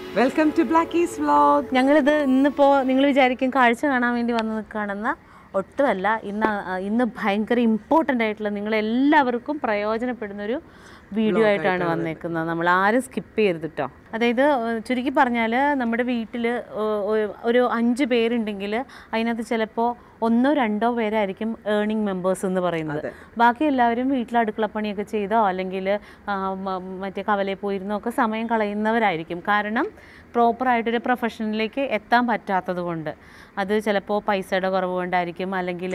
Welcome to Blackie's vlog ഞങ്ങളിത് ഇന്നിപ്പോൾ നിങ്ങൾ വിചാരിക്കും കാഴ്ച കാണാൻ വേണ്ടി വന്ന് നിൽക്കുകയാണെന്ന ഒട്ടുമല്ല ഇന്ന് ആ, ഇന്ന് ഭയങ്കര ഇമ്പോർട്ടൻ്റ് ആയിട്ടുള്ള നിങ്ങളെല്ലാവർക്കും പ്രയോജനപ്പെടുന്നൊരു വീഡിയോ ആയിട്ടാണ് വന്നേക്കുന്നത് നമ്മൾ ആരും സ്കിപ്പ് ചെയ്യരുത് കേട്ടോ അതായത് ഏഹ്, ചുരുക്കി പറഞ്ഞാൽ നമ്മുടെ വീട്ടിൽ ഒരു അഞ്ച് പേരുണ്ടെങ്കിൽ അതിനകത്ത് ചിലപ്പോൾ ഒന്നോ രണ്ടോ പേരായിരിക്കും ഏർണിംഗ് മെമ്പേഴ്സ് എന്ന് പറയുന്നത് ബാക്കി എല്ലാവരും വീട്ടിൽ അടുക്കളപ്പണിയൊക്കെ ചെയ്തോ അല്ലെങ്കിൽ മറ്റേ കവലയിൽ പോയിരുന്നോ ഒക്കെ സമയം കളയുന്നവരായിരിക്കും കാരണം പ്രോപ്പറായിട്ടൊരു പ്രൊഫഷനിലേക്ക് എത്താൻ പറ്റാത്തത് കൊണ്ട് അത് ചിലപ്പോൾ പൈസയുടെ കുറവ് കൊണ്ടായിരിക്കും അല്ലെങ്കിൽ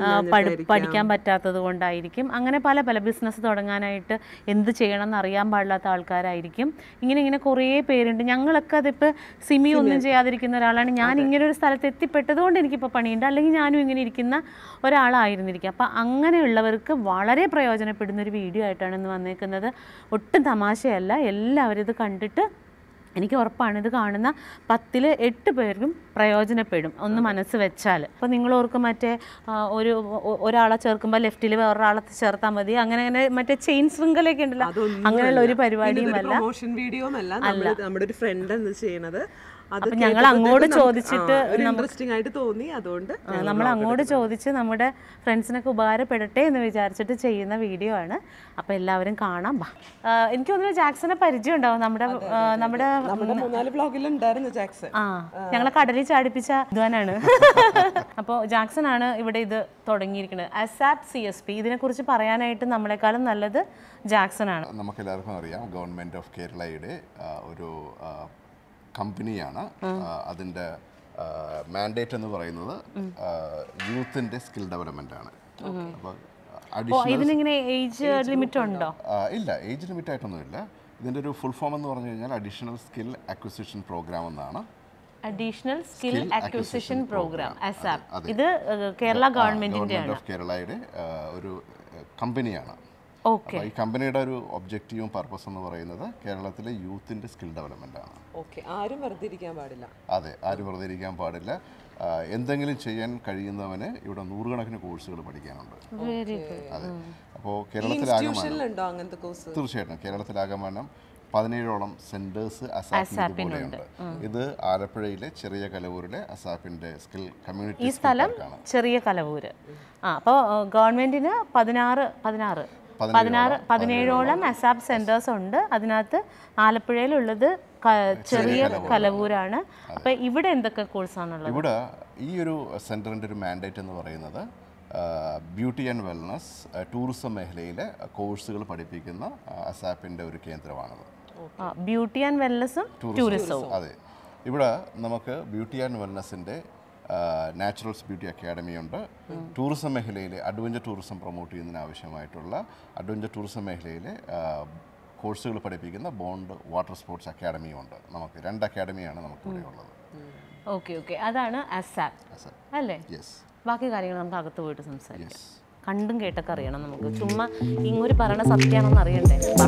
പഠിക്കാൻ പറ്റാത്തത് കൊണ്ടായിരിക്കും അങ്ങനെ പല പല ബിസിനസ് തുടങ്ങാനായിട്ട് എന്ത് ചെയ്യണം എന്ന് അറിയാൻ പാടില്ലാത്ത ആൾക്കാരായിരിക്കും ഇങ്ങനെ ഇങ്ങനെ കുറേ പേരുണ്ട് ഞങ്ങളൊക്കെ അതിപ്പോൾ സിമി ഒന്നും ചെയ്യാതിരിക്കുന്ന ഒരാളാണ് ഞാൻ ഇങ്ങനെ ഒരു സ്ഥലത്ത് എത്തിപ്പെട്ടത് കൊണ്ട് എനിക്കിപ്പോൾ പണിയുണ്ട് അല്ലെങ്കിൽ ഞാനും ഇങ്ങനെ ഇരിക്കുന്ന ഒരാളായിരുന്നിരിക്കും അപ്പം അങ്ങനെയുള്ളവർക്ക് വളരെ പ്രയോജനപ്പെടുന്ന ഒരു വീഡിയോ ആയിട്ടാണ് ഇന്ന് വന്നേക്കുന്നത് ഒട്ടും തമാശയല്ല എല്ലാവരും ഇത് കണ്ടിട്ട് എനിക്ക് ഉറപ്പാണ് ഇത് കാണുന്ന പത്തിൽ എട്ട് പേർക്കും പ്രയോജനപ്പെടും ഒന്ന് മനസ്സ് വെച്ചാൽ അപ്പോൾ നിങ്ങൾ ഓർക്കും മറ്റേ ആ, ഒരു ഒ- ഒരാളെ ചേർക്കുമ്പോൾ ലെഫ്റ്റിൽ വേറൊരാളെ ചേർത്താൽ മതി അങ്ങനെ അങ്ങനെ മറ്റേ ചെയിൻ ശൃംഖലയൊക്കെ ഉണ്ടല്ലോ അങ്ങനെയുള്ള ഒരു പരിപാടിയും അല്ല പ്രൊമോഷൻ വീഡിയോ എന്നല്ല നമ്മള് നമ്മുടെ ഒരു ഫ്രണ്ട് എന്ന് ചെയ്യണത് അത് അപ്പൊ ഞങ്ങൾ അങ്ങോട്ട് കേട്ടപ്പോഴത്തേക്കും നമുക്ക് ചോദിച്ചിട്ട് ആ, ഒരു ഇൻട്രസ്റ്റിംഗ് ആയിട്ട് തോന്നി അതുകൊണ്ട് നമ്മൾ അങ്ങോട്ട് ചോദിച്ച് നമ്മുടെ ഫ്രണ്ട്സിനൊക്കെ ഉപകാരപ്പെടട്ടെ എന്ന് വിചാരിച്ചിട്ട് ചെയ്യുന്ന വീഡിയോ ആണ് അപ്പോൾ എല്ലാവരും കാണാം ബാ ആ, എനിക്ക് തോന്നുന്നു ജാക്സനെ പരിചയം ഉണ്ടാവും നമ്മുടെ ആ, നമ്മുടെ നമ്മുടെ മൂന്നാല് വ്ളോഗിൽ ഉണ്ടായിരുന്നു ജാക്സൺ ആ ഞങ്ങളെ കടലിൽ ചാടിപ്പിച്ച ഇതുവാനാണ് അപ്പോൾ ജാക്സൺ ആണ് ഇവിടെ ഇത് തുടങ്ങിയിരിക്കുന്നത് അസാപ് സി എസ് പി ഇതിനെക്കുറിച്ച് പറയാനായിട്ട് നമ്മളെക്കാളും നല്ലത് ജാക്സൺ ആണ് നമുക്കെല്ലാവർക്കും അറിയാം ഗവൺമെൻറ് ഓഫ് കേരളയുടെ ആ, ഒരു ആ, കമ്പനിയാണ് ആ, അതിൻ്റെ മാൻഡേറ്റ് എന്ന് പറയുന്നത് യൂത്തിൻ്റെ സ്കിൽ ഡെവലപ്മെൻ്റ് ആണ് അപ്പോൾ അഡീഷണൽ ഇതിനിങ്ങനെ ഏജ് ലിമിറ്റ് ഉണ്ടോ ഇല്ല ഏജ് ലിമിറ്റ് ആയിട്ടൊന്നുമില്ല ഇതിൻ്റെ ഒരു ഫുൾ ഫോം എന്ന് പറഞ്ഞു കഴിഞ്ഞാൽ അഡീഷണൽ സ്കിൽ അക്വിസിഷൻ പ്രോഗ്രാം എന്നാണ് additional skill Skill acquisition Acquisition programme Program. ASAP അതെ, അതെ. ഇത് ഏഹ്, കേരള ഗവൺമെന്റിന്റെ ഗവൺമെൻറ് ആണ് ഓഫ് കേരളയുടെ ആ, ഒരു കമ്പനിയാണ് ഓക്കെ അപ്പോൾ ഈ കമ്പനിയുടെ ഒരു ഒബ്ജക്റ്റീവും പർപ്പസ് എന്ന് പറയുന്നത് കേരളത്തിലെ യൂത്തിൻ്റെ സ്കിൽ ഡെവലപ്മെൻ്റ് ആണ് ഓക്കെ ആരും വെറുതെ ഇരിക്കാൻ പാടില്ല അതെ ആരും വെറുതെ ഇരിക്കാൻ പാടില്ല ആ, എന്തെങ്കിലും ചെയ്യാൻ കഴിയുന്നവന് ഇവിടെ നൂറുകണക്കിന് കോഴ്സുകൾ പഠിക്കാനുണ്ട് വെരി ഗുഡ് അതെ അപ്പോൾ കേരളത്തിലാകമാനം ഇൻസ്റ്റിറ്റ്യൂഷനിലുണ്ടോ അങ്ങനത്തെ കോഴ്സ് തീർച്ചയായിട്ടും കേരളത്തിലാകമാനം പതിനേഴോളം സെൻറ്റേഴ്സ് അസാപ്പിന് ഇതുപോലെയുണ്ട് ഇത് ആലപ്പുഴയിലെ ചെറിയ കലവൂരിലെ അസാപ്പിൻ്റെ സ്കിൽ കമ്മ്യൂണിറ്റി ഈ സ്ഥലം ചെറിയ കലവൂര് ആ അപ്പോൾ ഗവൺമെന്റിന് പതിനാറ് പതിനാറ് പതിനാറ് പതിനേഴോളം അസാപ് സെന്റേഴ്സ് ഉണ്ട് അതിനകത്ത് ആലപ്പുഴയിലുള്ളത് ക- ചെറിയ കലവൂരാണ് അപ്പൊ ഇവിടെ എന്തൊക്കെ കോഴ്സാണുള്ളത് ഇവിടെ ഈ ഒരു സെൻറ്ററിൻ്റെ ഒരു മാൻഡേറ്റ് എന്ന് പറയുന്നത് ബ്യൂട്ടി ആൻഡ് വെൽനസ് ടൂറിസം മേഖലയിലെ കോഴ്സുകൾ പഠിപ്പിക്കുന്ന അസാപ്പിൻ്റെ ഒരു കേന്ദ്രമാണത് ബ്യൂട്ടി ആൻഡ് വെൽനസും ടൂറിസവും അതെ ഇവിടെ നമുക്ക് ബ്യൂട്ടി ആൻഡ് വെൽനസിൻ്റെ നാച്ചുറൽസ് ബ്യൂട്ടി അക്കാഡമി ഉണ്ട് ടൂറിസം മേഖലയിലെ അഡ്വഞ്ചർ ടൂറിസം പ്രൊമോട്ട് ചെയ്യുന്നതിന് ആവശ്യമായിട്ടുള്ള അഡ്വഞ്ചർ ടൂറിസം മേഖലയിലെ കോഴ്സുകൾ പഠിപ്പിക്കുന്ന ബോണ്ട് വാട്ടർ സ്പോർട്സ് അക്കാഡമിയും ഉണ്ട് നമുക്ക് രണ്ട് അക്കാഡമിയാണ് നമുക്ക് ഇവിടെ ഉള്ളത് ഓക്കെ ഓക്കെ അതാണ് അസാപ് അല്ലേ യെസ് ബാക്കി കാര്യങ്ങൾ നമുക്ക് അകത്ത് പോയിട്ട് സംസാരിക്കാം യെസ് കണ്ടും കേട്ടൊക്കെ അറിയണം നമുക്ക് ചുമ്മാ ഇങ്ങൊരു പറയണ സത്യമാണെന്ന് അറിയണ്ടേ വാ.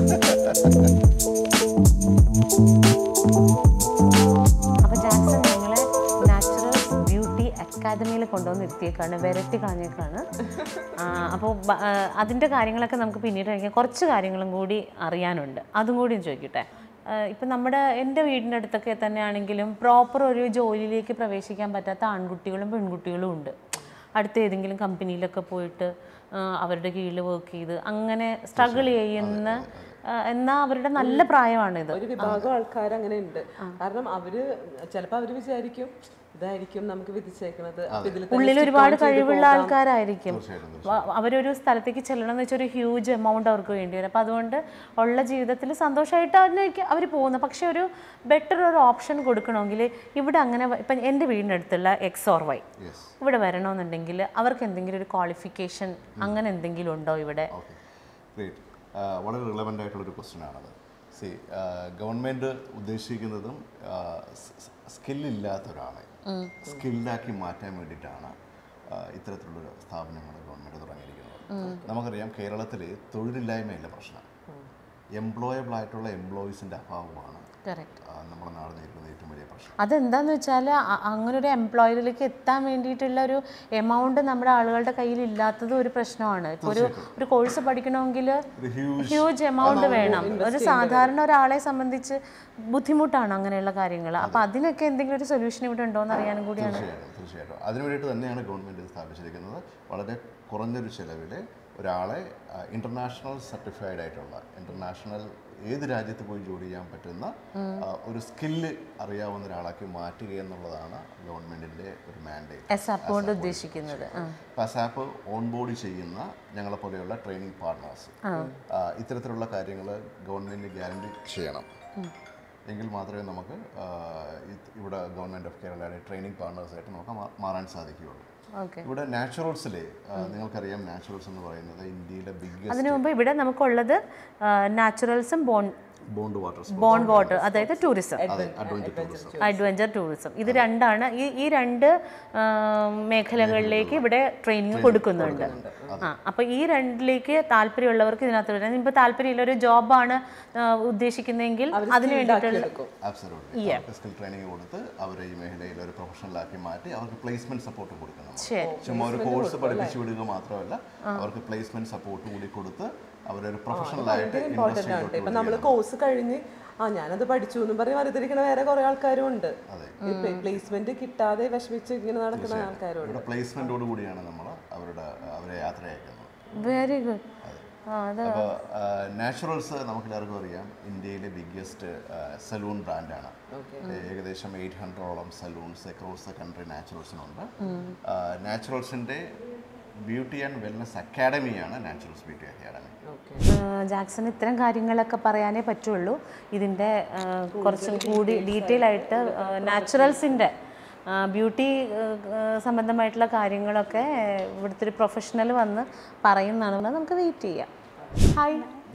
അപ്പൊ ജാക്സൺ നിങ്ങളെ നാച്ചുറൽ ബ്യൂട്ടി അക്കാദമിയിൽ കൊണ്ടുവന്ന് ഇരുത്തിയേക്കാണ് വെരട്ടി കളഞ്ഞേക്കാണ് അപ്പോൾ അതിൻ്റെ കാര്യങ്ങളൊക്കെ നമുക്ക് പിന്നീട് കഴിക്കാം കുറച്ച് കാര്യങ്ങളും കൂടി അറിയാനുണ്ട് അതും കൂടി ഒന്ന് ചോദിക്കട്ടെ ഇപ്പം നമ്മുടെ എൻ്റെ വീടിൻ്റെ അടുത്തൊക്കെ തന്നെ ആണെങ്കിലും പ്രോപ്പർ ഒരു ജോലിയിലേക്ക് പ്രവേശിക്കാൻ പറ്റാത്ത ആൺകുട്ടികളും പെൺകുട്ടികളും ഉണ്ട് അടുത്ത ഏതെങ്കിലും കമ്പനിയിലൊക്കെ പോയിട്ട് ആ, അവരുടെ കീഴിൽ വർക്ക് ചെയ്ത് അങ്ങനെ സ്ട്രഗിൾ ചെയ്യുന്ന ആ, എന്നാ അവരുടെ നല്ല പ്രായമാണിത് ഒരു വിഭാഗം ആൾക്കാർ അങ്ങനെ ഉണ്ട് കാരണം അവര് ചിലപ്പോ അവര് വിചാരിക്കും ഇതായിരിക്കും നമുക്ക് വിധിച്ചേക്കണത് അപ്പൊ ഇതിൽ തന്നെ ഉള്ളിൽ stick ഒരുപാട് on ചെയ്ത് കഴിവുള്ള പോകാം. ആൾക്കാരായിരിക്കും വ- അവരൊരു സ്ഥലത്തേക്ക് ചെല്ലണം എന്ന് വെച്ചാൽ ഒരു ഹ്യൂജ് എമൗണ്ട് അവർക്ക് വേണ്ടി വരും അപ്പോൾ അതുകൊണ്ട് ഉള്ള ജീവിതത്തിൽ സന്തോഷമായിട്ടായിരിക്കും അവർ പോകുന്നത് പക്ഷെ ഒരു ബെറ്റർ ഒരു ഓപ്ഷൻ കൊടുക്കണമെങ്കിൽ ഇവിടെ അങ്ങനെ വ- ഇപ്പം എൻ്റെ വീടിൻ്റെ അടുത്തുള്ള എക്സ് ഓർ വൈ യെസ് ഇവിടെ വരണമെന്നുണ്ടെങ്കിൽ അവർക്ക് എന്തെങ്കിലും ഒരു ക്വാളിഫിക്കേഷൻ അങ്ങനെ എന്തെങ്കിലും ഉണ്ടോ ഇവിടെ ഓക്കെ ഗ്രേറ്റ് വളരെ റിലവൻ്റ് ആയിട്ടുള്ളൊരു ക്വസ്റ്റ്യൻ ആണത് സി ഗവൺമെൻറ് ഉദ്ദേശിക്കുന്നതും സ്കില്ലില്ലാത്ത ഒരാളെ സ്കിൽഡാക്കി മാറ്റാൻ വേണ്ടിയിട്ടാണ് ആ, ഇത്തരത്തിലുള്ള സ്ഥാപനങ്ങൾ ഗവൺമെൻറ് തുടങ്ങിയിരിക്കുന്നത് നമുക്കറിയാം കേരളത്തിൽ തൊഴിലില്ലായ്മയല്ല പ്രശ്നം എംപ്ലോയബിൾ ആയിട്ടുള്ള എംപ്ലോയീസിൻ്റെ അഭാവമാണ് കറക്റ്റ് ആ, നമ്മുടെ നാട് നേരിടുന്ന ഏറ്റവും വലിയ പ്രശ്നം അതെന്താന്ന് വെച്ചാൽ അങ്ങനെ ഒരു എംപ്ലോയറിലേക്ക് എത്താൻ വേണ്ടിയിട്ടുള്ള ഒരു എമൗണ്ട് നമ്മുടെ ആളുകളുടെ കയ്യിൽ ഇല്ലാത്തത് ഒരു പ്രശ്നമാണ് ഇപ്പോൾ ഒരു ഒരു കോഴ്സ് പഠിക്കണമെങ്കിൽ ഒരു ഹ്യൂജ് ഹ്യൂജ് എമൗണ്ട് വേണം ഒരു സാധാരണ ഒരാളെ സംബന്ധിച്ച് ബുദ്ധിമുട്ടാണ് അങ്ങനെയുള്ള കാര്യങ്ങൾ അപ്പോൾ അതിനൊക്കെ എന്തെങ്കിലും ഒരു സൊല്യൂഷൻ ഇവിടെ ഉണ്ടോ എന്ന് അറിയാനും കൂടിയാണ് തീർച്ചയായിട്ടും തീർച്ചയായിട്ടും അതിനു വേണ്ടിയിട്ട് തന്നെയാണ് ഗവൺമെൻറ് സ്ഥാപിച്ചിരിക്കുന്നത് വളരെ കുറഞ്ഞൊരു ചിലവിൽ ഒരാളെ ഇൻ്റർനാഷണൽ സർട്ടിഫൈഡ് ആയിട്ടുള്ള ഇൻ്റർനാഷണൽ ഏത് രാജ്യത്ത് പോയി ജോലി ചെയ്യാൻ പറ്റുന്ന ആ, ഒരു സ്കില്ല് അറിയാവുന്ന ഒരാളാക്കി മാറ്റുക എന്നുള്ളതാണ് ഗവൺമെൻറ്റിൻ്റെ ഒരു മാൻഡേറ്റ് എസ് അപ്പ് കൊണ്ട് ഉദ്ദേശിക്കുന്നത് ആ. പസാപ്പ് ഓൺ ബോർഡ് ചെയ്യുന്ന ഞങ്ങളെ പോലെയുള്ള ട്രെയിനിങ് പാർട്ട്നേഴ്സ് ഇത്തരത്തിലുള്ള കാര്യങ്ങൾ ഗവൺമെൻറ് ഗ്യാരണ്ടി ചെയ്യണം എങ്കിൽ മാത്രമേ നമുക്ക് ആ, ഇത് ഇവിടെ ഗവൺമെൻറ് ഓഫ് കേരളയുടെ ട്രെയിനിങ് പാർട്ട്നേഴ്സായിട്ട് നമുക്ക് മാ- മാറാൻ സാധിക്കുകയുള്ളൂ ഓക്കെ ഇവിടെ നാച്ചുറൽസിലെ നിങ്ങൾക്കറിയാം നാച്ചുറൽസ് എന്ന് പറയുന്നത് ഇന്ത്യയിലെ ബിഗ്ഗസ്റ്റ് അതിനു മുമ്പ് ഇവിടെ നമുക്കുള്ളത് നാച്ചുറൽസും born bond water born water അതായത് ടൂറിസം അതെ അഡ്വഞ്ചർ ടൂറിസം അഡ്വഞ്ചർ ടൂറിസം ഇത് രണ്ടാണ് ഈ ഈ രണ്ട് ആ, മേഖലകളിലേക്ക് ഇവിടെ ട്രെയിനിങ് കൊടുക്കുന്നുണ്ട് ആ അപ്പോൾ ഈ രണ്ടിലേക്ക് താല്പര്യമുള്ളവർക്ക് ഇതിനകത്ത് വരാം ഇപ്പോൾ താല്പര്യമുള്ള ഒരു ജോബാണ് ഉദ്ദേശിക്കുന്നതെങ്കിൽ അതിന് വേണ്ടിയിട്ടുള്ള എടുക്കും ആബ്സലൂട്ട്ലി അവർക്ക് സ്കിൽ ട്രെയിനിങ് കൊടുത്ത് അവരെ ഈ മേഖലയിൽ ഒരു പ്രൊഫഷണലാക്കി മാറ്റി അവർക്ക് പ്ലേസ്മെന്റ് സപ്പോർട്ട് കൊടുക്കണം ശരി ചുമ്മാ ഒരു കോഴ്സ് പഠിപ്പിച്ചു വിടുക മാത്രമല്ല അവർക്ക് പ്ലേസ്മെന്റ് സപ്പോർട്ട് കൂടി കൊടുത്ത് അവരൊരു പ്രൊഫഷണലായിട്ട് ഇമ്പോർട്ടൻ്റ് ആണ് ഇപ്പം നമ്മൾ കോഴ്സ് കഴിഞ്ഞ് ആ ഞാനത് പഠിച്ചു എന്നും പറഞ്ഞ് വലുതിരിക്കുന്ന വേറെ കുറേ ആൾക്കാരും ഉണ്ട് പ്ലേസ്മെന്റ് കിട്ടാതെ വിഷമിച്ച് ഇങ്ങനെ നടക്കുന്ന ആൾക്കാരും ഉണ്ട് ഇവിടെ പ്ലേസ്മെന്റോട് കൂടിയാണ് നമ്മൾ അവരുടെ അവരെ യാത്ര അയക്കുന്നത് വെരി ഗുഡ് ആ അത് അപ്പോൾ നാച്ചുറൽസ് നമുക്ക് എല്ലാവർക്കും അറിയാം ഇന്ത്യയിലെ ബിഗ്ഗസ്റ്റ് സലൂൺ ബ്രാൻഡാണ് ഏകദേശം എയ്റ്റ് ഹൺഡ്രഡോളം സലൂൺസ് അക്രോസ് ദ കൺട്രി നാച്ചുറൽസിനുണ്ട് നാച്ചുറൽസിൻ്റെ ബ്യൂട്ടി ആൻഡ് വെൽനസ് അക്കാഡമിയാണ് നാച്ചുറൽസ് ബ്യൂട്ടി അക്കാഡമി ആ, ജാക്സൺ ഇത്തരം കാര്യങ്ങളൊക്കെ പറയാനേ പറ്റുള്ളൂ ഇതിൻ്റെ ആ, കുറച്ചും കൂടി ഡീറ്റെയിൽ ആയിട്ട് നാച്ചുറൽസിൻ്റെ ബ്യൂട്ടി സംബന്ധമായിട്ടുള്ള കാര്യങ്ങളൊക്കെ ഇവിടുത്തെ ഒരു പ്രൊഫഷണൽ വന്ന് പറയുന്നതാണ് നമുക്ക് വെയിറ്റ് ചെയ്യാം ഹായ്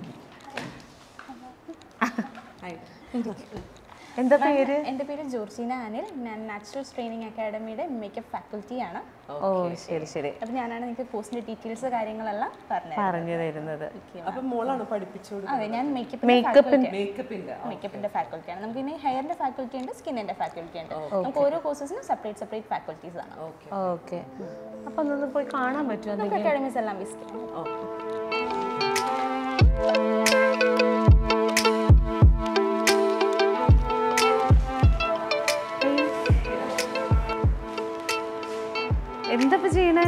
എന്താ പേര് എൻ്റെ പേര് ജോർജീന അനിൽ ഞാൻ നാച്ചുറൽസ് ട്രെയിനിങ് അക്കാഡമിയുടെ മേക്കപ്പ് ഫാക്കൽറ്റിയാണ് ഓ ശരി ശരി അപ്പം ഞാനാണ് നിങ്ങൾക്ക് കോഴ്സിൻ്റെ ഡീറ്റെയിൽസ് കാര്യങ്ങളെല്ലാം പറഞ്ഞത് പറഞ്ഞു തരുന്നത് അപ്പൊ മോളാണ് പഠിപ്പിച്ചു കൊടുക്കുന്നത് അതെ ഞാൻ മേക്കപ്പ് മേക്കപ്പിൻ്റെ മേക്കപ്പിന്റെ മേക്കപ്പിന്റെ ഫാക്കൽറ്റിയാണ് നമുക്ക് ഇനി ഹെയറിന്റെ ഫാക്കൽറ്റി ഉണ്ട് സ്കിന്നിന്റെ ഫാക്കൽറ്റി ഉണ്ട് നമുക്ക് ഓരോ കോഴ്സസിനും സെപ്പറേറ്റ് സെപ്പറേറ്റ് ഫാക്കൽറ്റീസ് ആണ് ഓക്കെ അപ്പം ഒന്ന് പോയി കാണാൻ പറ്റുമോ നമുക്ക് അക്കാഡമീസ് എല്ലാം വിസിറ്റ് ചെയ്യാം എന്താ ഇപ്പൊ ചെയ്യണേ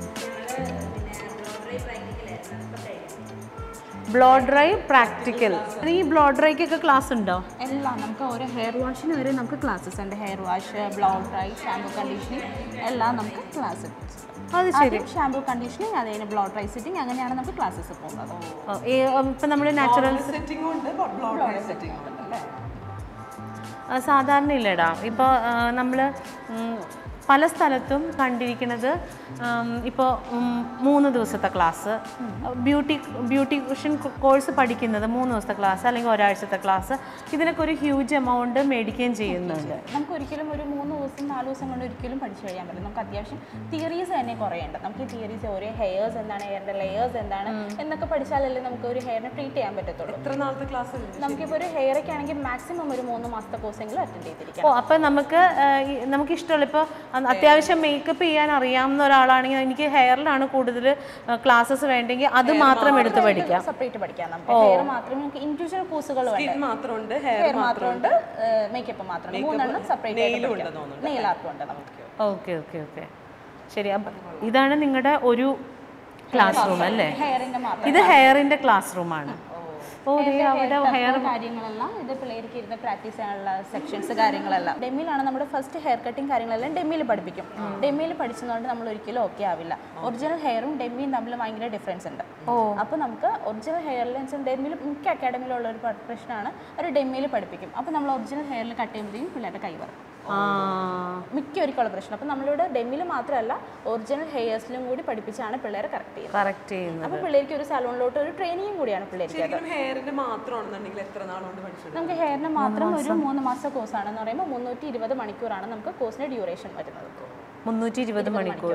ബ്ലോ ഡ്രൈ പ്രാക്ടിക്കൽ ഈ ബ്ലോ ഡ്രൈക്കൊക്കെ ക്ലാസ് ഉണ്ടോ എല്ലാം നമുക്ക് ഓരോ ഹെയർ വാഷിന് വരെ നമുക്ക് ക്ലാസ്സസ് ഉണ്ട് hair wash blow dry shampoo conditioning എല്ലാം നമുക്ക് ക്ലാസ് അത് ശരി ആദ്യം ഷാമ്പു കണ്ടീഷനിങ് അത് കഴിഞ്ഞ് ബ്ലൗ ഡ്രൈ സിറ്റിംഗ് അങ്ങനെയാണ് നമുക്ക് ക്ലാസ്സസ് പോകുന്നത് ഓ, ഈ, ഉം, ഇപ്പൊ നമ്മൾ നാച്ചുറൽ സെറ്റിംഗ് ഉണ്ട് ബ്ലോഡ് സെറ്റിംഗ് ഉണ്ട് അല്ലേ സാധാരണ ഇല്ലടാ ഇപ്പോൾ നമ്മൾ പല സ്ഥലത്തും കണ്ടിരിക്കുന്നത് ഇപ്പോൾ മൂന്ന് ദിവസത്തെ ക്ലാസ് ബ്യൂട്ടി ബ്യൂട്ടിഷ്യൻ കോഴ്സ് പഠിക്കുന്നത് മൂന്ന് ദിവസത്തെ ക്ലാസ് അല്ലെങ്കിൽ ഒരാഴ്ചത്തെ ക്ലാസ് ഇതിനൊക്കെ ഒരു ഹ്യൂജ് എമൗണ്ട് മേടിക്കുകയും ചെയ്യുന്നുണ്ട് നമുക്ക് ഒരിക്കലും ഒരു മൂന്ന് ദിവസം നാല് ദിവസം കൊണ്ട് ഒരിക്കലും പഠിച്ചു കഴിയാൻ പറ്റില്ല നമുക്ക് അത്യാവശ്യം തിയറീസ് തന്നെ കുറേ ഉണ്ട് നമുക്ക് ഈ തിയറീസ് ഓരോ ഹെയർസ് എന്താണ് ഹെയറിന്റെ ലെയേഴ്സ് എന്താണ് എന്നൊക്കെ പഠിച്ചാലല്ലേ നമുക്ക് ഒരു ഹെയറിനെ ട്രീറ്റ് ചെയ്യാൻ പറ്റത്തുള്ളൂ എത്ര നാളത്തെ ക്ലാസ് ഉണ്ട് നമുക്കിപ്പോൾ ഒരു ഹെയർ ഒക്കെ ആണെങ്കിൽ മാക്സിമം ഒരു മൂന്ന് മാസത്തെ കോഴ്സെങ്കിലും അറ്റൻഡ് ചെയ്തിരിക്കാം ഓ അപ്പം നമുക്ക് ആ, ഈ നമുക്ക് ഇഷ്ടമുള്ള ഇപ്പോൾ അത്യാവശ്യം മേക്കപ്പ് ചെയ്യാൻ അറിയാവുന്ന ഒരാളാണെങ്കിൽ എനിക്ക് ഹെയറിലാണ് കൂടുതൽ ക്ലാസ്സസ് വേണ്ടെങ്കിൽ അത് മാത്രം എടുത്ത് പഠിക്കാം സെപ്പറേറ്റ് പഠിക്കാം നമുക്ക് ഹെയർ മാത്രമേ നമുക്ക് ഇൻഡിവിജ്വൽ കോഴ്സുകൾ വേണ്ട സ്കിൻ മാത്രമുണ്ട് ഹെയർ ഹെയർ മാത്രമുണ്ട് മേക്കപ്പ് മാത്രമുണ്ട് മൂന്നെണ്ണം സെപ്പറേറ്റ് ആയിട്ട് nail പഠിക്കാം ഉണ്ടെന്ന് തോന്നുന്നു. നെയിൽ ആർട്ടും ഉണ്ട് നമുക്ക് ഓക്കെ ഓക്കെ ഓക്കെ ശരി അപ്പം ഇതാണ് നിങ്ങളുടെ ഒരു ക്ലാസ് റൂം അല്ലേ ഹെയറിന്റെ മാത്രം ഇത് ഹെയറിൻ്റെ ക്ലാസ് റൂമാണ് ഓ ദേ അവിടെ ഹെയർ കാര്യങ്ങളെല്ലാം ഇത് പിള്ളേർക്ക് ഇരുന്ന് പ്രാക്ടീസ് ചെയ്യാനുള്ള സെക്ഷൻസ് കാര്യങ്ങളെല്ലാം ഡെമ്മിലാണ് നമ്മുടെ ഫസ്റ്റ് ഹെയർ കട്ടിങ് കാര്യങ്ങളെല്ലാം ഡെമ്മിയിൽ പഠിപ്പിക്കും ഡെമ്മിയിൽ പഠിച്ചതുകൊണ്ട് നമ്മൾ ഒരിക്കലും ഓക്കെ ആവില്ല ഒറിജിനൽ ഹെയറും ഡെമ്മിയും തമ്മിൽ ഭയങ്കര ഡിഫറൻസ് ഉണ്ട് അപ്പോൾ നമുക്ക് ഒറിജിനൽ ഹെയറിൽ ഡെമ്മിയിൽ മിക്ക അക്കാഡമിയിലുള്ള ഒരു പ- പ്രശ്നമാണ് ഒരു ഡെമ്മിയിൽ പഠിപ്പിക്കും അപ്പോൾ നമ്മൾ ഒറിജിനൽ ഹെയറിൽ കട്ട് ചെയ്യുമ്പോഴത്തേക്കും പിള്ളേരുടെ കൈ വരും ആ മിക്ക ഒരിക്കലുള്ള പ്രശ്നം അപ്പോൾ നമ്മളിവിടെ ഡെമ്മിൽ മാത്രമല്ല ഒറിജിനൽ ഹെയർസിലും കൂടി പഠിപ്പിച്ചാണ് പിള്ളേരെ കറക്റ്റ് ചെയ്യുന്നത് കറക്റ്റ് ചെയ്യുന്നത് അപ്പോൾ പിള്ളേർക്ക് ഒരു സലൂണിലോട്ട് ഒരു ട്രെയിനിങ്ങും കൂടിയാണ് പിള്ളേർക്ക് അത് ശരിക്കും ഹെയറിന്റെ മാത്രമാണെന്നുണ്ടെങ്കിൽ എത്ര നാളുകൊണ്ട് പഠിച്ചത് നമുക്ക് ഹെയറിന് മാത്രം ഒരു മൂന്ന് മാസത്തെ കോഴ്സാണെന്ന് പറയുമ്പോൾ മുന്നൂറ്റി ഇരുപത് മണിക്കൂറാണ് നമുക്ക് കോഴ്സിന്റെ ഡ്യൂറേഷൻ വരുന്നത് മുന്നൂറ്റി ഇരുപത് മണിക്കൂർ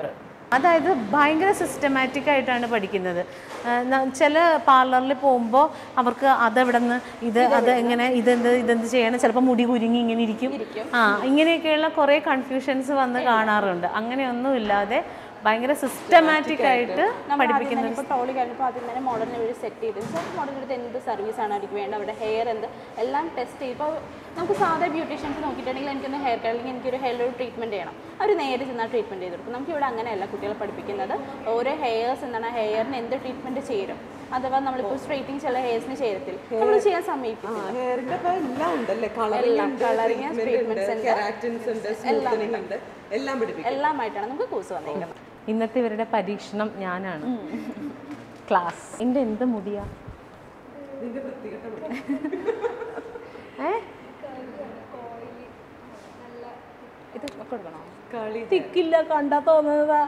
അതായത് ഭയങ്കര സിസ്റ്റമാറ്റിക് ആയിട്ടാണ് പഠിക്കുന്നത് ആ, ന- ചില പാർലറിൽ പോകുമ്പോൾ അവർക്ക് അതെവിടെ നിന്ന് ഇത് അത് എങ്ങനെ ഇതെന്ത് ഇതെന്ത് ചെയ്യണം ചിലപ്പോൾ മുടി കുരുങ്ങി ഇങ്ങനെ ഇരിക്കും ആ ഇങ്ങനെയൊക്കെയുള്ള കുറേ കൺഫ്യൂഷൻസ് വന്ന് കാണാറുണ്ട് അങ്ങനെയൊന്നും ഇല്ലാതെ ഭയങ്കര സിസ്റ്റമാറ്റിക് ആയിട്ട് പഠിപ്പിക്കുന്ന ഇപ്പോൾ ടോളി കഴിഞ്ഞപ്പോൾ ആദ്യം തന്നെ മോഡലിനെ വഴി സെറ്റ് ചെയ്ത് മോഡലിൻ്റെ അടുത്ത് എന്ത് സർവീസ് ആണ് അവർക്ക് വേണ്ടത് അവരുടെ ഹെയർ എന്ത് എല്ലാം ടെസ്റ്റ് ചെയ്ത് ഇപ്പോൾ നമുക്ക് സാധാ ബ്യൂട്ടീഷ്യൻസ് നോക്കിയിട്ടുണ്ടെങ്കിൽ എനിക്കൊന്ന് ഹെയർ കട്ടിങ് എനിക്കൊരു ഹെയർ ഒരു ട്രീറ്റ്മെൻറ്റ് ചെയ്യണം അവർ നേരെ ചെന്നാൽ ട്രീറ്റ്മെൻറ്റ് ചെയ്ത് കൊടുക്കും നമുക്ക് ഇവിടെ അങ്ങനെയല്ല കുട്ടികളെ പഠിപ്പിക്കുന്നത് ഓരോ ഹെയർസ് എന്താണ് ഹെയറിന് എന്ത് ട്രീറ്റ്മെൻറ്റ് ചേരും അഥവാ നമ്മളിപ്പോൾ സ്ട്രൈറ്റിങ് ചില ഹെയർസിന് ചേരത്തിൽ നമ്മൾ ചെയ്യാൻ സമീപിക്കും ഹെയറിന്റെ ഇപ്പൊ എല്ലാം ഉണ്ടല്ലേ കളറിംഗ് ഉണ്ട് coloring, treatment treatments ഉണ്ട് ഉണ്ട്. കെരാറ്റിൻസ് ഉണ്ട് സ്മൂത്തനിങ് ഉണ്ട് എല്ലാം പഠിപ്പിക്കും എല്ലാമായിട്ടാണ് നമുക്ക് കോഴ്സ് വന്നിരിക്കുന്നത് ഇന്നത്തെ ഇവരുടെ പരീക്ഷണം ഞാനാണ് ക്ലാസ് എൻ്റെ എന്ത് മുടിയാ നിന്റെ വൃത്തികെട്ട മുടി. ഏ ഇത് കൊടുക്കണോ കളി തിക്കില്ല കണ്ടാ തോന്നുന്നതാ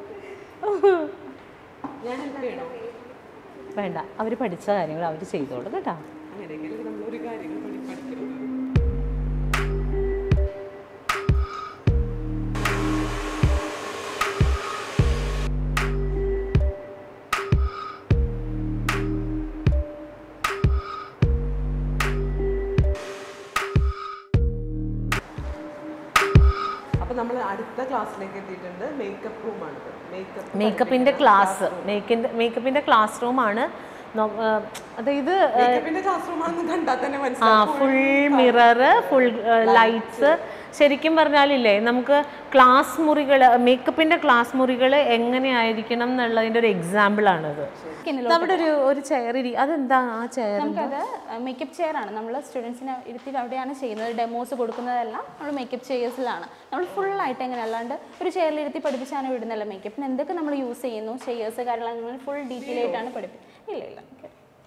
ഞാൻ ഹെൽപ്പ് ചെയ്യണോ വേണ്ട അവർ പഠിച്ച കാര്യങ്ങൾ അവർ ചെയ്തോളും കേട്ടോ അങ്ങനെയെങ്കിലും നമ്മൾ ഒരു കാര്യങ്ങൾ പഠി- പഠിക്കണം അപ്പൊ നമ്മൾ അടുത്ത ക്ലാസ്സിലേക്ക് എത്തിയിട്ടുണ്ട് മേക്കപ്പ് റൂമാണിത് മേക്കപ്പ് മേക്കപ്പിൻ്റെ ക്ലാസ് മേക്കിൻ്റെ മേക്കപ്പിൻ്റെ ക്ലാസ് റൂമാണ് അതായത് മേക്കപ്പിന്റെ ക്ലാസ് റൂമാണെന്ന് കണ്ടാൽ തന്നെ ആ മനസ്സിലാവും ഫുൾ മിറർ ഫുൾ ലൈറ്റ്സ് ശരിക്കും പറഞ്ഞാലില്ലേ നമുക്ക് ക്ലാസ് മുറികൾ മേക്കപ്പിൻ്റെ ക്ലാസ് മുറികൾ എങ്ങനെയായിരിക്കണം എന്നുള്ളതിൻ്റെ ഒരു എക്സാമ്പിളാണിത് നമ്മുടെ ഒരു ഒരു ചെയർ ഇരി അതെന്താ ആ ചെയർ നമുക്കത് മേക്കപ്പ് ചെയർ ആണ് നമ്മൾ സ്റ്റുഡൻസിനെ ഇരുത്തി അവിടെയാണ് ചെയ്യുന്നത് ഡെമോസ് കൊടുക്കുന്നതെല്ലാം നമ്മൾ മേക്കപ്പ് ചെയേഴ്സിലാണ് നമ്മൾ full ആയിട്ട് എങ്ങനെ അല്ലാണ്ട് ഒരു ചെയറിൽ ഇരുത്തി പഠിപ്പിച്ചാണ് വിടുന്നല്ല മേക്കപ്പിന് എന്തൊക്കെ നമ്മൾ യൂസ് ചെയ്യുന്നു ചെയേഴ്സ് കാര്യങ്ങൾ ഫുൾ ഡീറ്റെയിൽ ആയിട്ടാണ് പഠിപ്പിക്കുന്നത് ഇല്ല ഇല്ല okay.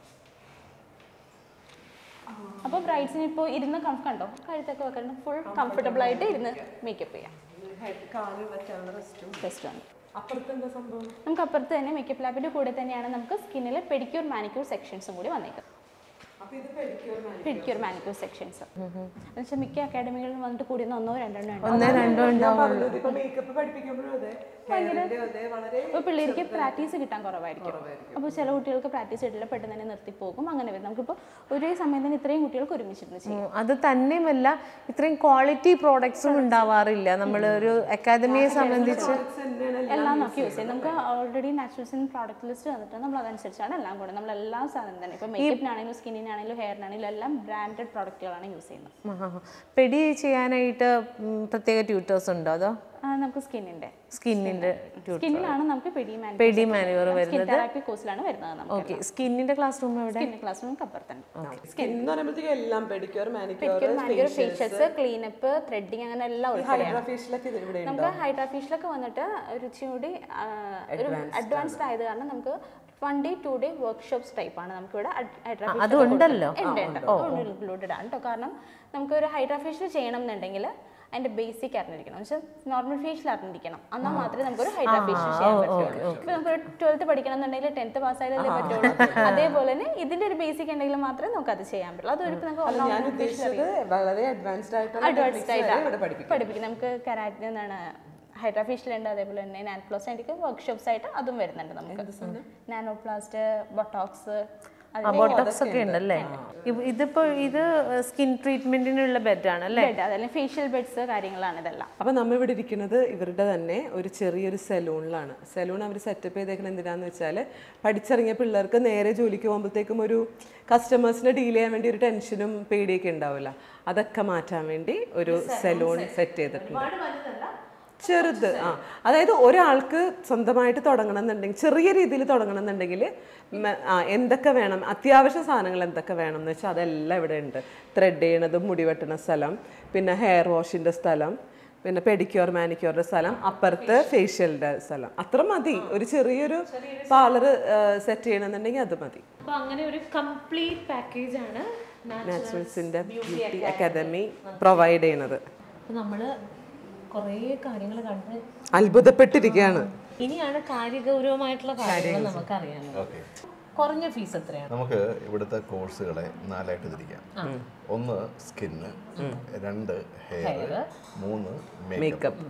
അപ്പോൾ ബ്രൈഡ്സിന് ഇപ്പോൾ ഇരുന്ന് കംഫ് കണ്ടോ കഴുത്തൊക്കെ വെക്കണം ഫുൾ കംഫർട്ടബിൾ ആയിട്ട് ഇരുന്ന് മേക്കപ്പ് ചെയ്യാം കാല് വെക്കാനുള്ള റെസ്റ്റും ബെസ്റ്റ് ആണ് അപ്പുറത്ത് എന്താ സംഭവം നമുക്ക് അപ്പുറത്ത് തന്നെ മേക്കപ്പ് ലാബിൻ്റെ കൂടെ തന്നെയാണ് നമുക്ക് സ്കിന്നിൽ പെഡിക്യൂർ മാനിക്യൂർ സെക്ഷൻസും കൂടി വന്നേക്കുന്നത് അപ്പൊ ഇത് പെഡിക്യൂർ പെഡിക്യൂർ മാനിക്യൂർ സെക്ഷൻസ് എന്നുവെച്ചാൽ മിക്ക അക്കാഡമികളിൽ വന്നിട്ട് കൂടി ഒന്നോ രണ്ടെണ്ണോ ഉണ്ട് ഒന്നേ രണ്ടോ ഞാൻ പറഞ്ഞത് ഇപ്പൊ മേക്കപ്പ് പഠിപ്പിക്കുമ്പോഴും അതെ ഹെയറിന്റെ അതെ വളരെ അപ്പോൾ പിള്ളേർക്ക് പ്രാക്ടീസ് കിട്ടാൻ കുറവായിരിക്കും അപ്പോൾ ചില കുട്ടികൾക്ക് പ്രാക്ടീസ് കിട്ടില്ല പെട്ടെന്ന് തന്നെ നിർത്തിപ്പോകും അങ്ങനെ വരും നമുക്കിപ്പോൾ ഒരേ സമയം തന്നെ ഇത്രയും കുട്ടികൾക്ക് ഒരുമിച്ചിരുന്ന് ചെയ്യും ഉം, അത് തന്നെയുമല്ല ഇത്രയും ക്വാളിറ്റി പ്രോഡക്ട്സും ഉണ്ടാവാറില്ല നമ്മൾ ഒരു അക്കാദമിയെ സംബന്ധിച്ച് എല്ലാം നോക്കി യൂസ് ചെയ്യും നമുക്ക് ഓൾറെഡി നാച്ചുറൽസിൻ പ്രോഡക്റ്റ് ലിസ്റ്റ് തന്നിട്ട് നമ്മൾ അതനുസരിച്ചാണ് എല്ലാം കൂടെ നമ്മൾ എല്ലാ സാധനം തന്നെ ഇപ്പോൾ മേക്കപ്പിനാണെങ്കിലും സ്കിന്നിനാണെങ്കിലും ഹെയറിനാണെങ്കിലും എല്ലാം ബ്രാൻഡഡ് പ്രോഡക്റ്റുകളാണ് യൂസ് ചെയ്യുന്നത് പെടി ചെയ്യാനായിട്ട് ഉം, പ്രത്യേക ട്യൂട്ടേഴ്സ് ഉണ്ടോ അതോ ആ, നമുക്ക് സ്കിന്നിൻ്റെ സ്കിന്നിന്റെ സ്കിന്നിലാണ് നമുക്ക് പെടി പെടി മാനുവർ സ്കിൻ വരുന്നത് തെറാപ്പി കോഴ്സിലാണ് വരുന്നത് നമുക്ക് ഓക്കെ സ്കിന്നിന്റെ ക്ലാസ് റൂം എവിടെ സ്കിൻ ക്ലാസ് നമുക്ക് അപ്പുറത്താണ് സ്കിൻ എന്ന് പറയുമ്പോഴത്തേക്ക് എല്ലാം pedicure manicure pedicure manicure facials cleanup threading അങ്ങനെ എല്ലാം ഉൾപ്പെടെയാണ് ഹൈഡ്രാ ഫേഷ്യലൊക്കെ ഇത് ഇവിടെ ഉണ്ട് നമുക്ക് ഹൈഡ്രാ ഫേഷ്യലൊക്കെ വന്നിട്ട് ഒരു ഇച്ചിരി കൂടി ആ, ഒരു അഡ്വാൻസ്ഡ് ആയത് കാരണം നമുക്ക് one day two day workshops type ആണ് നമുക്ക് ഇവിടെ ഹൈഡ്രാ അത് ഉണ്ടല്ലോ ഉണ്ട് ഉണ്ട് ഇൻക്ലൂഡഡ് ആണ് കേട്ടോ കാരണം നമുക്ക് ഒരു ഹൈഡ്രാ ഫേഷ്യൽ ചെയ്യണം എന്നുണ്ടെങ്കിൽ അതിന്റെ ബേസിക് അറിഞ്ഞിരിക്കണം പക്ഷെ നോർമൽ ഫേഷ്യൽ അറിഞ്ഞിരിക്കണം എന്നാൽ മാത്രമേ നമുക്ക് ഒരു ഹൈഡ്രാ ഫേഷ്യൽ ചെയ്യാൻ പറ്റുള്ളൂ ഇപ്പൊ നമുക്ക് ഒരു ട്വൽത്ത് പഠിക്കണം എന്നുണ്ടെങ്കിൽ ടെൻത്ത് പാസ് ആയാലേ പറ്റുള്ളൂ അതേപോലെ തന്നെ ഇതിന്റെ ഒരു ബേസിക് ഉണ്ടെങ്കിൽ മാത്രമേ നമുക്ക് അത് ചെയ്യാൻ പറ്റുള്ളൂ അതൊരു നമുക്ക് ഞാൻ ഉദ്ദേശിച്ചത് വളരെ അഡ്വാൻസ്ഡ് ആയിട്ടുള്ള അഡ്വാൻസ്ഡ് techniques വരെ ഇവിടെ ആയിട്ട് പഠിപ്പിക്കും പഠിപ്പിക്കും നമുക്ക് കരാറ്റിന് എന്താണ് ഹൈഡ്രാഫേഷ്യൽ ഉണ്ട് അതേപോലെ തന്നെ നാനോപ്ലാസ്റ്റ് ആയിട്ട് വർക്ക്ഷോപ്സ് ആയിട്ട് അതും വരുന്നുണ്ട് നമുക്ക് നാനോപ്ലാസ്റ്റ് ബൊട്ടോക്സ് ബോട്ടോക്സ് ഒക്കെ ഉണ്ടല്ലേ ഇ- ഇതിപ്പോ ഇത് സ്കിൻ ട്രീറ്റ്മെന്റിനുള്ള ബെഡാണ് അല്ലേ ബെഡ് അതല്ലെങ്കിൽ ഫേഷ്യൽ ബെഡ്സ് കാര്യങ്ങളാണ് ഇതെല്ലാം അപ്പൊ നമ്മ ഇവിടെ ഇരിക്കുന്നത് ഇവരുടെ തന്നെ ഒരു ചെറിയൊരു സലൂണിലാണ് സലൂൺ അവർ സെറ്റപ്പ് ചെയ്തേക്കുന്നത് എന്തിനാന്ന് വെച്ചാൽ പഠിച്ചിറങ്ങിയ പിള്ളേർക്ക് നേരെ ജോലിക്ക് പോകുമ്പോഴത്തേക്കും ഒരു കസ്റ്റമേഴ്സിനെ ഡീൽ ചെയ്യാൻ വേണ്ടി ഒരു ടെൻഷനും പേടിയൊക്കെ ഉണ്ടാവില്ല അതൊക്കെ മാറ്റാൻ വേണ്ടി ഒരു സലൂൺ സെറ്റ് ചെയ്തിട്ടുണ്ട് ചെറുത് ആ അതായത് ഒരാൾക്ക് സ്വന്തമായിട്ട് തുടങ്ങണം എന്നുണ്ടെങ്കിൽ ചെറിയ രീതിയിൽ തുടങ്ങണം എന്നുണ്ടെങ്കിൽ മ- ആ എന്തൊക്കെ വേണം അത്യാവശ്യ സാധനങ്ങൾ എന്തൊക്കെ വേണം എന്ന് വെച്ചാൽ അതെല്ലാം ഇവിടെ ഉണ്ട് ത്രെഡ് ചെയ്യണതും മുടി വെട്ടണ സ്ഥലം പിന്നെ ഹെയർ വാഷിൻ്റെ സ്ഥലം പിന്നെ പെഡിക്യൂർ മാനിക്യൂറിൻ്റെ സ്ഥലം അപ്പുറത്ത് ഫേഷ്യലിൻ്റെ സ്ഥലം അത്ര മതി ഒരു ചെറിയൊരു പാർലർ സെറ്റ് ചെയ്യണമെന്നുണ്ടെങ്കിൽ അത് മതി അപ്പൊ അങ്ങനെ ഒരു കംപ്ലീറ്റ് പാക്കേജ് ആണ് നാച്ചുറൽസിൻ്റെ ബ്യൂട്ടി അക്കാദമി പ്രൊവൈഡ് ചെയ്യണത് അപ്പൊ നമ്മള് കുറേ കാര്യങ്ങൾ കണ്ട് അത്ഭുതപ്പെട്ടിരിക്കുകയാണ് ഇനിയാണ് കാര്യഗൗരവമായിട്ടുള്ള കാര്യങ്ങൾ നമുക്ക് അറിയാനുള്ളത് ഓക്കെ കുറഞ്ഞ ഫീസ് എത്രയാണ് നമുക്ക് ഇവിടുത്തെ കോഴ്സുകളെ നാലായിട്ട് തിരിക്കാം ഒന്ന് സ്കിന്ന് രണ്ട് ഹെയർ മൂന്ന് മേക്കപ്പ്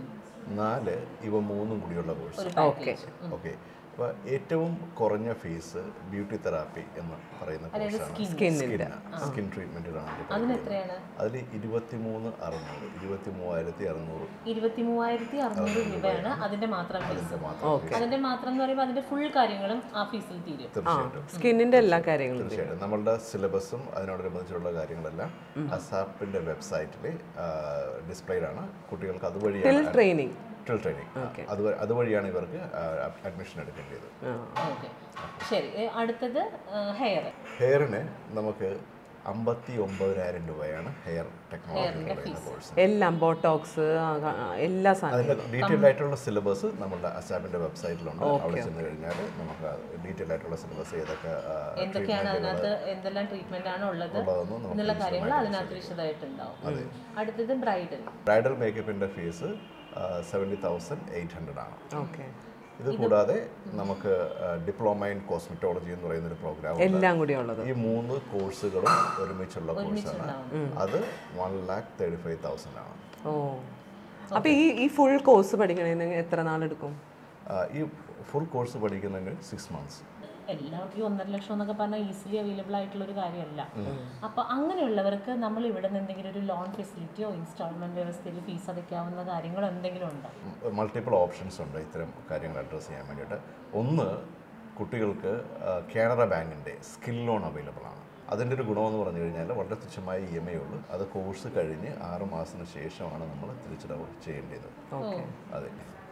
നാല് ഇവ മൂന്നും കൂടിയുള്ള കോഴ്സ് ഓക്കെ ഓക്കെ അപ്പോൾ ഏറ്റവും കുറഞ്ഞ ഫീസ് ബ്യൂട്ടി തെറാപ്പി എന്ന് പറയുന്ന കോഴ്സാണ് സ്കിന്നിൻ്റെ സ്കിൻ ട്രീറ്റ്മെൻറ്റുകളാണ് അതിന് എത്രയാണ് അതിൽ ഇരുപത്തി മൂന്ന് അറുന്നൂറ് ഇരുപത്തി മൂവായിരത്തി അറുന്നൂറ് ഇരുപത്തി മൂവായിരത്തി അറുന്നൂറ് രൂപയാണ് അതിന്റെ മാത്രം ഫീസ് അതിന്റെ മാത്രം എന്ന് പറയുമ്പോൾ അതിന്റെ ഫുൾ കാര്യങ്ങളും ആ ഫീസിൽ തീരും തീർച്ചയായിട്ടും സ്കിന്നിന്റെ എല്ലാ കാര്യങ്ങളും തീർച്ചയായിട്ടും നമ്മളുടെ സിലബസും അതിനോടനുബന്ധിച്ചുള്ള കാര്യങ്ങളെല്ലാം അസാപ്പിന്റെ വെബ്സൈറ്റിൽ ഡിസ്പ്ലേഡ് ആണ് കുട്ടികൾക്ക് അതുവഴിയാണ് ട്രെയിനിങ് ടിൽ ട്രെയിനിങ് അത് അതുവഴിയാണ് ഇവർക്ക് അഡ്മിഷൻ എടുക്കേണ്ടത് ഓക്കെ ശരി ഏ, അടുത്തത് ഹെയർ ഹെയറിന് നമുക്ക് അമ്പത്തി ഒമ്പതിനായിരം രൂപയാണ് ഹെയർ ടെക്നോളജി എന്ന് പറയുന്ന കോഴ്സ് എല്ലാം ബോട്ടോക്സ് എല്ലാ സാധനവും അതിന്റെ ഡീറ്റെയിൽ ആയിട്ടുള്ള സിലബസ് നമ്മുടെ അസാപ്പിന്റെ വെബ്സൈറ്റിലുണ്ട് അവിടെ ചെന്ന് കഴിഞ്ഞാൽ നമുക്ക് ഡീറ്റെയിൽ ആയിട്ടുള്ള സിലബസ് ഏതൊക്കെ ആ, എന്തൊക്കെയാണ് അതിനകത്ത് എന്തെല്ലാം ട്രീറ്റ്മെന്റ് ആണ് ഉള്ളത് ഉള്ളതെന്ന് നമുക്ക് എന്നുള്ള കാര്യങ്ങൾ അതിനകത്ത് വിശദമായിട്ടുണ്ടാവും അടുത്തത് ബ്രൈഡൽ ബ്രൈഡൽ മേക്കപ്പിന്റെ fees seventy thousand eight hundred ആണ് ഓക്കെ ഇത് കൂടാതെ നമുക്ക് ഡിപ്ലോമ ഇൻ കോസ്മെറ്റോളജി എന്ന് പറയുന്ന ഒരു പ്രോഗ്രാം എല്ലാം കൂടി ഉള്ളത് ഈ മൂന്ന് കോഴ്സുകളും ഒരുമിച്ചുള്ള കോഴ്സാണ് അത് one lakh thirty five thousand ആണ് ഓ അപ്പൊ ഈ ഈ ഫുൾ കോഴ്സ് പഠിക്കണേന് എത്ര നാളെടുക്കും ആ, ഈ ഫുൾ കോഴ്സ് പഠിക്കുന്നതിന് സിക്സ് മന്ത്സ് എല്ലാവർക്കും ഈ ഒന്നര ലക്ഷം എന്നൊക്കെ പറഞ്ഞാൽ ഈസിലി അവൈലബിൾ ആയിട്ടുള്ള ഒരു കാര്യമല്ല അപ്പൊ അങ്ങനെയുള്ളവർക്ക് നമ്മൾ ഇവിടെ നിന്ന് എന്തെങ്കിലും ഒരു ലോൺ ഫെസിലിറ്റിയോ ഇൻസ്റ്റാൾമെന്റ് വ്യവസ്ഥയിൽ ഫീസ് അടയ്ക്കാവുന്ന കാര്യങ്ങളോ എന്തെങ്കിലും ഉണ്ടോ മൾട്ടിപ്പിൾ ഓപ്ഷൻസ് ഉണ്ട് ഇത്തരം കാര്യങ്ങൾ അഡ്രസ്സ് ചെയ്യാൻ വേണ്ടിയിട്ട് ഒന്ന് കുട്ടികൾക്ക് ആ, കാനറ ബാങ്കിൻ്റെ സ്കിൽ ലോൺ അവൈലബിൾ ആണ് അതിൻ്റെ ഒരു ഗുണമെന്ന് പറഞ്ഞു കഴിഞ്ഞാൽ വളരെ തുച്ഛമായ ഇ എം ഐ ഉള്ളൂ അത് കോഴ്സ് കഴിഞ്ഞ് ആറ് മാസത്തിന് ശേഷമാണ് നമ്മൾ തിരിച്ചടവ് ചെയ്യേണ്ടത് ഓക്കെ അതെ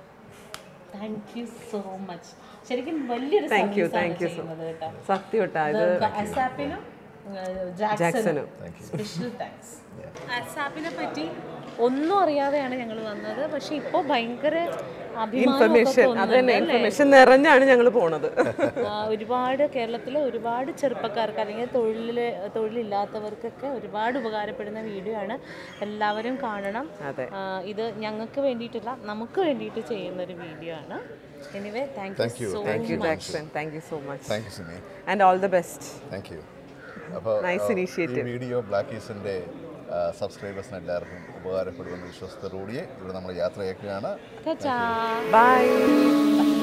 താങ്ക് യു സോ മച്ച് ശരിക്കും വലിയൊരു താങ്ക് യു service ആണ് താങ്ക് യു സോ ചെയ്യുന്നത് കേട്ടോ സത്യം കേട്ടാ ഇത് അസാപ്പിനും ജാക്സനും ജാക്സനും സ്പെഷ്യൽ താങ്ക്സ് അസാപ്പിനെ പറ്റി ഒന്നും അറിയാതെയാണ് ഞങ്ങൾ വന്നത് പക്ഷെ ഇപ്പോൾ ഭയങ്കര ഇൻഫർമേഷൻ അത് തന്നെ ഇൻഫർമേഷൻ നിറഞ്ഞാണ് ഞങ്ങൾ പോണത് ഒരുപാട് കേരളത്തിലെ ഒരുപാട് ചെറുപ്പക്കാർക്ക് അല്ലെങ്കിൽ തൊഴിൽ തൊഴിലില്ലാത്തവർക്കൊക്കെ ഒരുപാട് ഉപകാരപ്പെടുന്ന വീഡിയോ ആണ് എല്ലാവരും കാണണം അതെ. ആ, ഇത് ഞങ്ങൾക്ക് വേണ്ടിയിട്ടില്ല നമുക്ക് വേണ്ടിയിട്ട് ചെയ്യുന്ന ഒരു വീഡിയോ ആണ് anyway thank Thank you you. So thank you Jackson thank you so much thank you Sini and all the best thank you അപ്പോൾ Nice ഈ initiative. വീഡിയോ ബ്ലാക്ക് ഈസിൻ്റെ സബ്സ്ക്രൈബേഴ്സിന് എല്ലാവർക്കും ഉപകാരപ്പെടുമെന്ന വിശ്വസത്തോടുകൂടിയേ ഇവിടെ നമ്മൾ യാത്രയാക്കുകയാണ് മച്ച് ബൈ